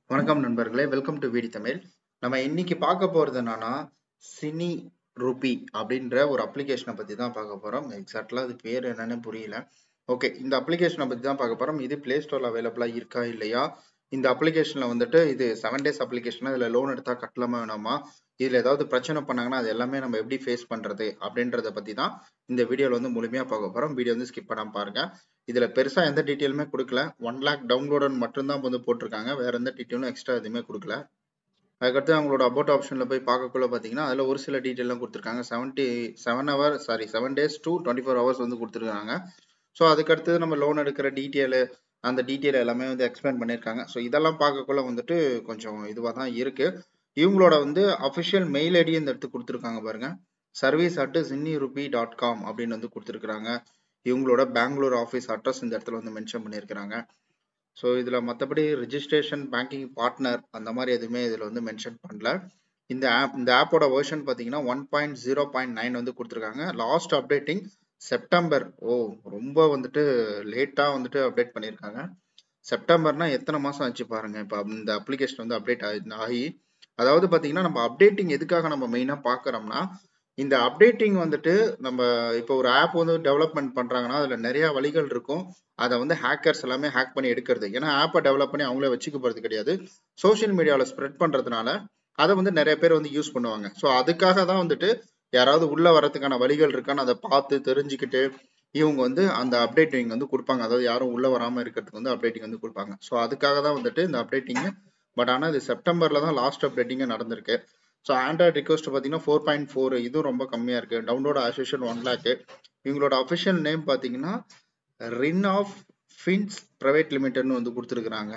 வணக்கம் நண்பர்களே welcome to வீடி Tamil நம்ம இன்னைக்கு பார்க்க போறது என்னன்னா சினி ரூபி அப்படின்ற ஒரு அப்ளிகேஷனை பத்தி தான் பார்க்க போறோம் எக்ஸாக்ட்லா அது பேர் என்னன்னு புரியல ஓகே இந்த அப்ளிகேஷனை பத்தி தான் பார்க்க போறோம் இது பிளே ஸ்டோர்ல அவைலபிளா இருக்கா இல்லையா இந்த அப்ளிகேஷன்ல வந்துட்டு இது செவன் டேஸ் அப்ளிகேஷன் இதுல லோன் எடுத்தா கட்டலாமா வேணாமா இதுல ஏதாவது பிரச்சனை பண்ணாங்கன்னா அது எல்லாமே நம்ம எப்படி ஃபேஸ் பண்றது அப்படின்றத பத்தி தான் இந்த வீடியோல வந்து முழுமையா பார்க்க போறோம் வீடியோ வந்து ஸ்கிப் பண்ணாம பாருங்க இதுல பெருசா எந்த டீட்டெயிலுமே கொடுக்கல ஒன் லேக் டவுன்லோடன் மட்டும்தான் வந்து போட்டிருக்காங்க வேற எந்த டீட்டெயிலும் எக்ஸ்ட்ரா எதுவுமே கொடுக்கல அதுக்கடுத்து அவங்களோட அபவுட் ஆப்ஷன்ல போய் பார்க்கக்குள்ள பாத்தீங்கன்னா அதுல ஒரு சில டீட்டெயிலாம் கொடுத்துருக்காங்க seventy seven hour sorry seven days to twenty four hours வந்து கொடுத்துருக்காங்க ஸோ அதுக்கடுத்து நம்ம லோன் எடுக்கிற டீட்டெயிலு அந்த டீட்டெயில் எல்லாமே வந்து எக்ஸ்பிளைன் பண்ணியிருக்காங்க ஸோ இதெல்லாம் பார்க்கக்குள்ள வந்துட்டு கொஞ்சம் இதுவாக தான் இருக்கு இவங்களோட வந்து அஃபிஷியல் மெயில் ஐடி இந்த இடத்துக்கு கொடுத்துருக்காங்க பாருங்க service at Chinni rupee dot com அப்படின்னு வந்து கொடுத்துருக்காங்க இவங்களோட பெங்களூர் ஆஃபீஸ் அட்ரஸ் இந்த இடத்துல வந்து மென்ஷன் பண்ணியிருக்கிறாங்க ஸோ இதில் மற்றபடி ரிஜிஸ்ட்ரேஷன் பேங்கிங் பார்ட்னர் அந்த மாதிரி எதுவுமே இதில் வந்து மென்ஷன் பண்ணல இந்த ஆப் இந்த ஆப்போட வெர்ஷன் பார்த்தீங்கன்னா one point zero point nine வந்து கொடுத்துருக்காங்க லாஸ்ட் அப்டேட்டிங் செப்டம்பர் ஓ ரொம்ப வந்துட்டு லேட்டாக வந்துட்டு அப்டேட் பண்ணியிருக்காங்க செப்டம்பர்னா எத்தனை மாதம் ஆச்சு பாருங்க இப்போ இந்த அப்ளிகேஷன் வந்து அப்டேட் ஆகி அதாவது பார்த்தீங்கன்னா நம்ம அப்டேட்டிங் எதுக்காக நம்ம மெயினாக பார்க்குறோம்னா இந்த அப்டேட்டிங் வந்துட்டு நம்ம இப்போ ஒரு ஆப் வந்து டெவலப்மெண்ட் பண்றாங்கன்னா அதுல நிறைய வழிகள் இருக்கும் அதை வந்து ஹேக்கர்ஸ் எல்லாமே ஹேக் பண்ணி எடுக்கிறது ஏன்னா ஆப்பை டெவலப் பண்ணி அவங்களே வச்சுக்க போறது கிடையாது சோஷியல் மீடியாவில் ஸ்ப்ரெட் பண்றதுனால அதை வந்து நிறைய பேர் வந்து யூஸ் பண்ணுவாங்க ஸோ அதுக்காக தான் வந்துட்டு யாராவது உள்ள வரதுக்கான வழிகள் இருக்கான்னு அதை பார்த்து தெரிஞ்சுக்கிட்டு இவங்க வந்து அந்த அப்டேட்டிங் வந்து கொடுப்பாங்க அதாவது யாரும் உள்ள வராம இருக்கிறதுக்கு வந்து அப்டேட்டிங் வந்து கொடுப்பாங்க ஸோ அதுக்காக தான் வந்துட்டு இந்த அப்டேட்டிங் பட் ஆனால் இது செப்டம்பர்ல தான் லாஸ்ட் அப்டேட்டிங்கே நடந்திருக்கு ஸோ ஆண்ட்ராய்ட் ரிக்வஸ்ட் பார்த்தீங்கன்னா ஃபோர் பாயிண்ட் ஃபோர் இதுவும் ரொம்ப கம்மியாக இருக்குது டவுன்லோட் அசோசியேஷன் ஒன் லேக்கு இவங்களோட அஃபிஷியல் நேம் பார்த்தீங்கன்னா ரின் ஆஃப் ஃபின்ஸ் ப்ரைவேட் லிமிடெட்னு வந்து கொடுத்துருக்குறாங்க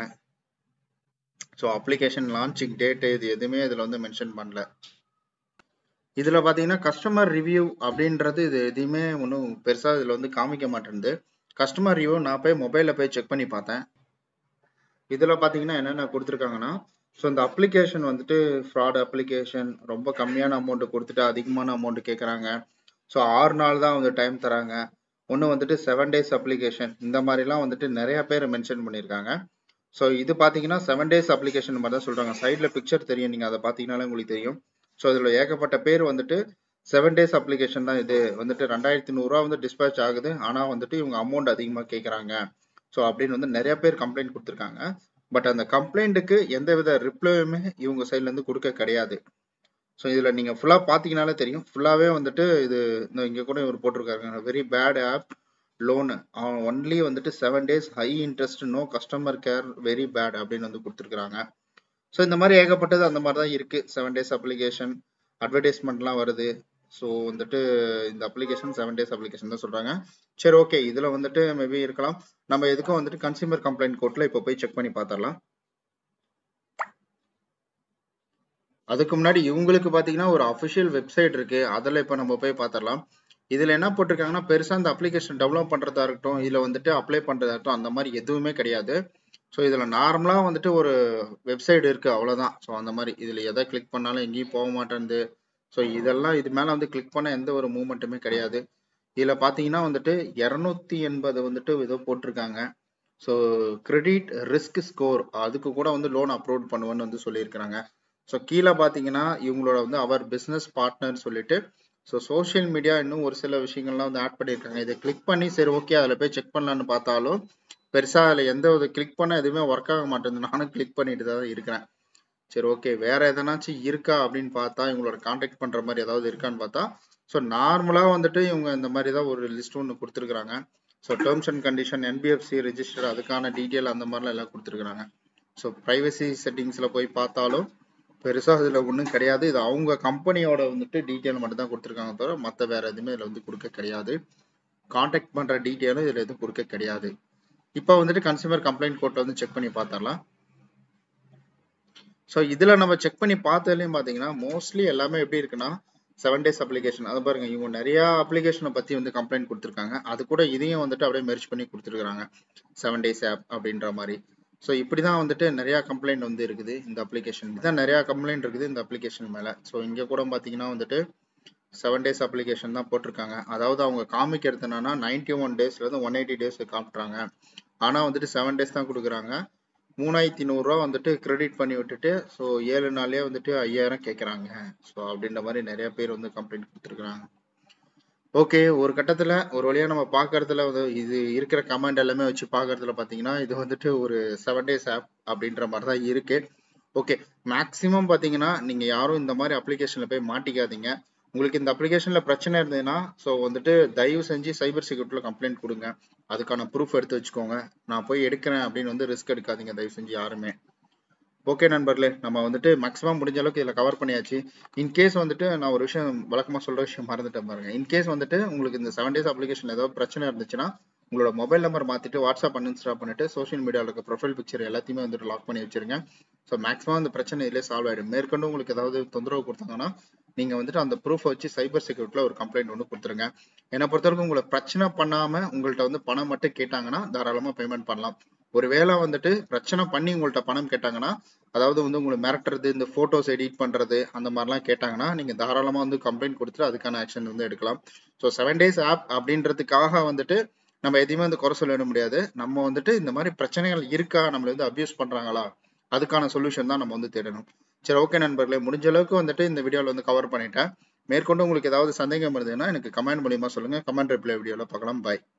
ஸோ அப்ளிகேஷன் லான்ச்சிங் டேட்டு இது எதுவுமே இதில் வந்து மென்ஷன் பண்ணல இதில் பார்த்தீங்கன்னா கஸ்டமர் ரிவ்யூ அப்படின்றது இது எதையுமே ஒன்றும் பெருசாக இதில் வந்து காமிக்க மாட்டேங்குது கஸ்டமர் ரிவ்யூ நான் போய் மொபைலில் போய் செக் பண்ணி பார்த்தேன் இதில் பார்த்தீங்கன்னா என்னென்ன கொடுத்துருக்காங்கன்னா ஸோ இந்த அப்ளிகேஷன் வந்துட்டு ஃப்ராட் அப்ளிகேஷன் ரொம்ப கம்மியான அமௌண்ட் கொடுத்துட்டு அதிகமான அமௌண்ட் கேட்குறாங்க ஸோ ஆறு நாள் தான் வந்து டைம் தராங்க ஒன்று வந்துட்டு செவன் டேஸ் அப்ளிகேஷன் இந்த மாதிரிலாம் வந்துட்டு நிறைய பேர் மென்ஷன் பண்ணியிருக்காங்க ஸோ இது பார்த்தீங்கன்னா செவன் டேஸ் அப்ளிகேஷன் மாதிரி தான் சொல்கிறாங்க சைடில் பிக்சர் தெரியும் நீங்கள் அதை பார்த்தீங்கனாலே உங்களுக்கு தெரியும் ஸோ இதில் ஏகப்பட்ட பேர் வந்துட்டு செவன் டேஸ் அப்ளிகேஷன் தான் இது வந்துட்டு ரெண்டாயிரத்தி நூறுரூவா வந்து டிஸ்பேச் ஆகுது ஆனால் வந்துட்டு இவங்க அமௌண்ட் அதிகமாக கேட்குறாங்க ஸோ அப்படின்னு வந்து நிறைய பேர் கம்ப்ளைண்ட் கொடுத்துருக்காங்க பட் அந்த கம்ப்ளைண்ட்டுக்கு எந்த வித ரிப்ளையுமே இவங்க சைட்லேருந்து கொடுக்க கிடையாது ஸோ இதில் நீங்கள் ஃபுல்லாக பார்த்தீங்கனாலே தெரியும் ஃபுல்லாகவே வந்துட்டு இது இங்கே கூட இவர் போட்டிருக்காங்க very bad app loan only வந்துட்டு seven days high interest no customer care very bad அப்படின்னு வந்து கொடுத்துருக்குறாங்க ஸோ இந்த மாதிரி ஏகப்பட்டது அந்த மாதிரி தான் இருக்குது செவன் டேஸ் அப்ளிகேஷன் அட்வர்டைஸ்மெண்ட்லாம் வருது ஸோ வந்துட்டு இந்த அப்ளிகேஷன் செவன் டேஸ் அப்ளிகேஷன் தான் சொல்கிறாங்க சரி ஓகே இதில் வந்துட்டு மேபி இருக்கலாம் நம்ம எதுக்கும் வந்துட்டு கன்சியூமர் கம்ப்ளைண்ட் கோர்ட்டில் இப்போ போய் செக் பண்ணி பார்த்துடலாம் அதுக்கு முன்னாடி இவங்களுக்கு பார்த்தீங்கன்னா ஒரு அஃபிஷியல் வெப்சைட் இருக்கு அதில் இப்போ நம்ம போய் பார்த்துடலாம் இதில் என்ன போட்டிருக்காங்கன்னா பெருசாக இந்த அப்ளிகேஷன் டெவலப் பண்ணுறதா இருக்கட்டும் இதில் வந்துட்டு அப்ளை பண்ணுறதா இருக்கட்டும் அந்த மாதிரி எதுவுமே கிடையாது ஸோ இதில் நார்மலாக வந்துட்டு ஒரு வெப்சைட் இருக்குது அவ்வளோதான் ஸோ அந்த மாதிரி இதில் எதை கிளிக் பண்ணாலும் எங்கேயும் போக மாட்டேங்குது ஸோ இதெல்லாம் இது மேலே வந்து கிளிக் பண்ண எந்த ஒரு மூமெண்ட்டுமே கிடையாது இதில் பார்த்தீங்கன்னா வந்துட்டு இரநூத்தி எண்பது வந்துட்டு ஏதோ போட்டிருக்காங்க ஸோ கிரெடிட் ரிஸ்க் ஸ்கோர் அதுக்கு கூட வந்து லோன் அப்ரூவ் பண்ணுவேன்னு வந்து சொல்லியிருக்கிறாங்க ஸோ கீழே பார்த்தீங்கன்னா இவங்களோட வந்து அவர் பிஸ்னஸ் பார்ட்னர் சொல்லிட்டு ஸோ சோஷியல் மீடியா இன்னும் ஒரு சில விஷயங்கள்லாம் வந்து ஆட் பண்ணியிருக்காங்க இதை கிளிக் பண்ணி சரி ஓகே அதில் போய் செக் பண்ணலான்னு பார்த்தாலும் பெருசாக அதில் எந்த ஒரு கிளிக் பண்ண எதுவுமே ஒர்க் ஆக மாட்டேங்குது நானும் கிளிக் பண்ணிட்டு தான் இருக்கிறேன் சரி ஓகே வேற எதனாச்சும் இருக்கா அப்படின்னு பார்த்தா இவங்களோட கான்டாக்ட் பண்ணுற மாதிரி ஏதாவது இருக்கான்னு பார்த்தா ஸோ நார்மலாக வந்துட்டு இவங்க இந்த மாதிரி தான் ஒரு லிஸ்ட் ஒன்று கொடுத்துருக்குறாங்க so terms and condition NBFC register அதுக்கான டீட்டெயில் அந்த மாதிரிலாம் எல்லாம் கொடுத்துருக்குறாங்க ஸோ ப்ரைவசி செட்டிங்ஸில் போய் பார்த்தாலும் பெருசாக இதில் ஒன்றும் கிடையாது இது அவங்க கம்பெனியோட வந்துட்டு டீட்டெயில் மட்டும் தான் கொடுத்துருக்காங்க தவிர மற்ற வேற எதுவுமே இதில் வந்து கொடுக்க கிடையாது கான்டாக்ட் பண்ணுற டீட்டெயிலும் இதில் எதுவும் கொடுக்க கிடையாது இப்போ வந்துட்டு கன்சியூமர் கம்ப்ளைண்ட் கோர்ட்டில் வந்து செக் பண்ணி பார்த்துடலாம் ஸோ இதில் நம்ம செக் பண்ணி பார்த்ததுலையும் பார்த்தீங்கன்னா மோஸ்ட்லி எல்லாமே எப்படி இருக்குன்னா செவன் டேஸ் அப்ளிகேஷன் அது பாருங்க இவங்க நிறைய அப்ளிகேஷனை பற்றி வந்து கம்ப்ளைண்ட் கொடுத்துருக்காங்க அது கூட இதையும் வந்துட்டு அப்படியே மெர்ச் பண்ணி கொடுத்துருக்காங்க செவன் டேஸ் ஆப் அப்படின்ற மாதிரி ஸோ இப்படி தான் வந்துட்டு நிறையா கம்ப்ளைண்ட் வந்து இருக்குது இந்த அப்ளிகேஷன் தான் நிறையா கம்ப்ளைண்ட் இருக்குது இந்த அப்ளிகேஷன் மேலே ஸோ இங்கே கூட பார்த்தீங்கன்னா வந்துட்டு செவன் டேஸ் அப்ளிகேஷன் தான் போட்டிருக்காங்க அதாவது அவங்க காமிக்கிறது என்னன்னா நைன்டி ஒன் டேஸ்லேருந்து ஒன் எயிட்டி டேஸ் காமிட்றாங்க ஆனால் வந்துட்டு செவன் டேஸ் தான் கொடுக்குறாங்க மூணாயிரத்தி நூறுரூவா வந்துட்டு கிரெடிட் பண்ணி விட்டுட்டு ஸோ ஏழு நாள்லயே வந்துட்டு ஐயாயிரம் கேட்குறாங்க ஸோ அப்படின்ற மாதிரி நிறைய பேர் வந்து கம்ப்ளைண்ட் கொடுத்துருக்குறாங்க ஓகே ஒரு கட்டத்தில் ஒரு வழியாக நம்ம பார்க்கறதுல வந்து இது இருக்கிற கமெண்ட் எல்லாமே வச்சு பார்க்கறதுல பார்த்தீங்கன்னா இது வந்துட்டு ஒரு செவன் டேஸ் ஆப் அப்படின்ற மாதிரி தான் இருக்கு ஓகே மேக்ஸிமம் பார்த்தீங்கன்னா நீங்கள் யாரும் இந்த மாதிரி அப்ளிகேஷனில் போய் மாட்டிக்காதீங்க உங்களுக்கு இந்த அப்ளிகேஷனில் பிரச்சனை இருந்ததுன்னா ஸோ வந்துட்டு தயவு செஞ்சு சைபர் செக்யூரிட்டியில் கம்ப்ளைண்ட் கொடுங்க அதுக்கான ப்ரூஃப் எடுத்து வச்சுக்கோங்க நான் போய் எடுக்கிறேன் அப்படின்னு வந்து ரிஸ்க் எடுக்காதீங்க தயவு செஞ்சு யாருமே ஓகே நண்பர்களே நம்ம வந்துட்டு மேக்ஸிமம் முடிஞ்ச அளவுக்கு இதில் கவர் பண்ணியாச்சு இன்கேஸ் வந்துட்டு நான் ஒரு விஷயம் வழக்கமாக சொல்கிற விஷயம் மறந்துட்டேன் பாருங்க இன்கேஸ் வந்துட்டு உங்களுக்கு இந்த செவன் டேஸ் அப்ளிகேஷன் ஏதாவது பிரச்சனை இருந்துச்சுன்னா உங்களோட மொபைல் நம்பர் மாற்றிட்டு வாட்ஸ்அப் அன்இன்ஸ்டால் பண்ணிட்டு சோஷியல் மீடியாவில் இருக்க ப்ரொஃபைல் பிக்சர் எல்லாத்தையுமே வந்துட்டு லாக் பண்ணி வச்சிருங்க ஸோ மேக்ஸிமம் அந்த பிரச்சனை இதிலே சால்வ் ஆகிடும் மேற்கொண்டு உங்களுக்கு ஏதாவது தொந்தரவு கொடுத்தாங்கன்னா நீங்கள் வந்துட்டு அந்த ப்ரூஃப் வச்சு சைபர் செக்யூரிட்டியில் ஒரு கம்ப்ளைண்ட் ஒன்று கொடுத்துருங்க என்னை பொறுத்தவரைக்கும் உங்களை பிரச்சனை பண்ணாமல் உங்கள்கிட்ட வந்து பணம் மட்டும் கேட்டாங்கன்னா தாராளமாக பேமெண்ட் பண்ணலாம் ஒருவேளை வந்துட்டு பிரச்சனை பண்ணி உங்கள்கிட்ட பணம் கேட்டாங்கன்னா அதாவது வந்து உங்களை மிரட்டுறது இந்த ஃபோட்டோஸ் எடிட் பண்ணுறது அந்த மாதிரிலாம் கேட்டாங்கன்னா நீங்கள் தாராளமாக வந்து கம்ப்ளைண்ட் கொடுத்துட்டு அதுக்கான ஆக்ஷன் வந்து எடுக்கலாம் ஸோ செவன் டேஸ் ஆப் அப்படின்றதுக்காக வந்துட்டு நம்ம எதையுமே வந்து குறை சொல்லிட முடியாது நம்ம வந்துட்டு இந்த மாதிரி பிரச்சனைகள் இருக்கா நம்மளை வந்து அப்யூஸ் பண்ணுறாங்களா அதுக்கான சொல்யூஷன் தான் நம்ம வந்து தேடணும் சரி ஓகே நண்பர்களே முடிஞ்ச அளவுக்கு வந்துட்டு இந்த வீடியோவில் வந்து கவர் பண்ணிட்டேன் மேற்கொண்டு உங்களுக்கு ஏதாவது சந்தேகம் இருந்ததுன்னா எனக்கு கமெண்ட் மூலியமா சொல்லுங்க கமெண்ட் ரிப்ளை வீடியோவில் பார்க்கலாம் பாய்